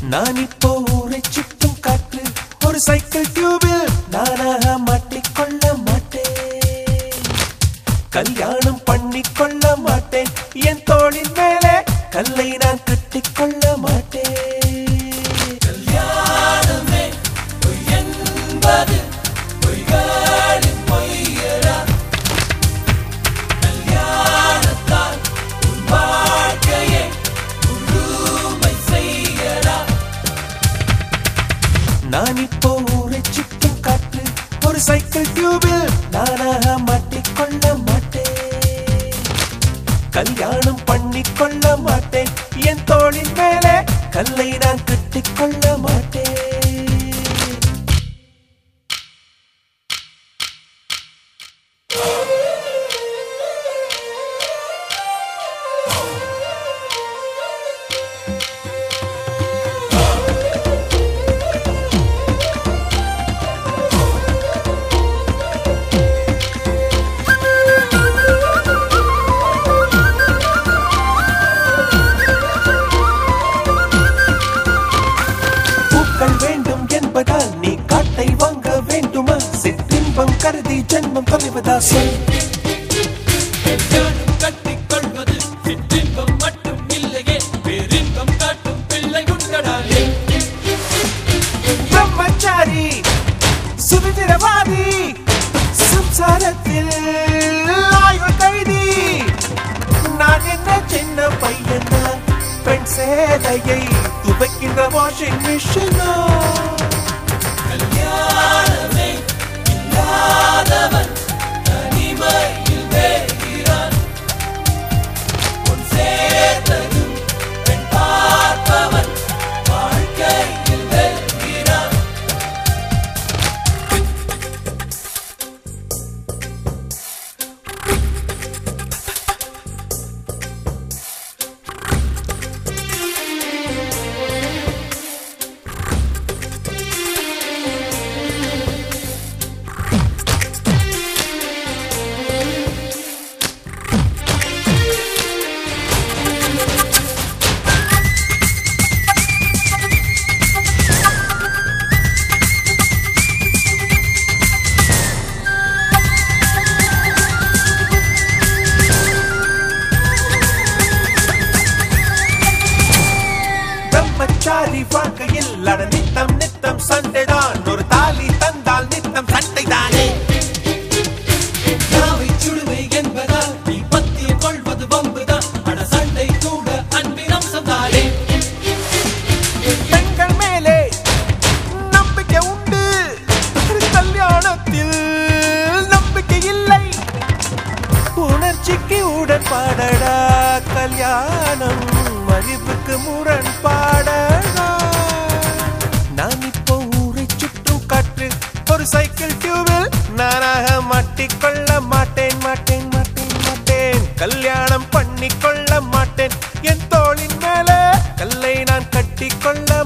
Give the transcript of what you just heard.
நான் இப்போ ஊரை சுற்றும் காற்று ஒரு சைக்கிள் டியூபில் நானாக மாட்டிக்கொள்ள மாட்டேன் கல்யாணம் பண்ணிக்கொள்ள மாட்டேன் என் தோளின் மேலே கல்லை நான் கட்டிக்கொள்ள மாட்டேன் கல்யாணமே பொய் என்பது பொய்களின் பொய்யரா கல்யாணத்தால் உன் வாழ்க்கையை முழுமை செய்யடா நான் இப்போ ஊரை சுற்றும் காற்று ஒரு சைக்கிள் டியூபில் நானாக மாட்டிக்கொள்ள மாட்டேன் கல்யாணம் பண்ணிக்கொள்ள மாட்டேன் என் தோளின் மேலே கல்லை நான் கட்டிக்கொள்ள மாட்டேன் பூக்கள் வேண்டும் என்பதால் நீ காட்டை வாங்க வேண்டுமா சிற்றின்பம் கருதி ஜென்மம் தொலைவதா சொல் கட்டிக்கொள்வது சிற்றின்பம் மட்டும் இல்லையே பேரின்பம் காட்டும் பிள்ளை உண்டடாலே பிரம்மச்சாரி சுதந்திரவாதி சம்சாரத்தில் ஆயுள் கைதி நான் என்ன சின்ன பையனா பெண் சேலையை துவைக்கின்ற வாஷிங் மிஷினா கல்யாணமே இல்லாதவன் தனிமையில் வேகிறான் உன் சேர்ந்ததும் பெண் பார்ப்பவன் வாழ்க்கையில் வெல்கிறான் பிரம்மச்சாரி வாழ்க்கையில் அட நித்தம் நித்தம் சண்டைதான் ஒரு தாலி தந்தால் நித்தம் சண்டைதானே நாவை சுடுமை என்பதால் நீ பத்தியம் கொள்வது வம்புதான் அட சண்டை கூட அன்பின் அம்சம்தானே பெண்கள் மேலே நம்பிக்கை உண்டு கல்யாணத்தில் நம்பிக்கை இல்லை உணர்ச்சிக்கு உடன்பாடடா கல்யாணம் அறிவுக்கு முரண்பாடடா நான் இப்போ ஊரை சுற்றும் காற்று ஒரு சைக்கிள் டியூபில் நானாக மாட்டிக்கொள்ள மாட்டேன் மாட்டேன் மாட்டேன் மாட்டேன் கல்யாணம் பண்ணிக்கொள்ள மாட்டேன் என் தோளின் மேலே கல்லை நான் கட்டிக்கொள்ள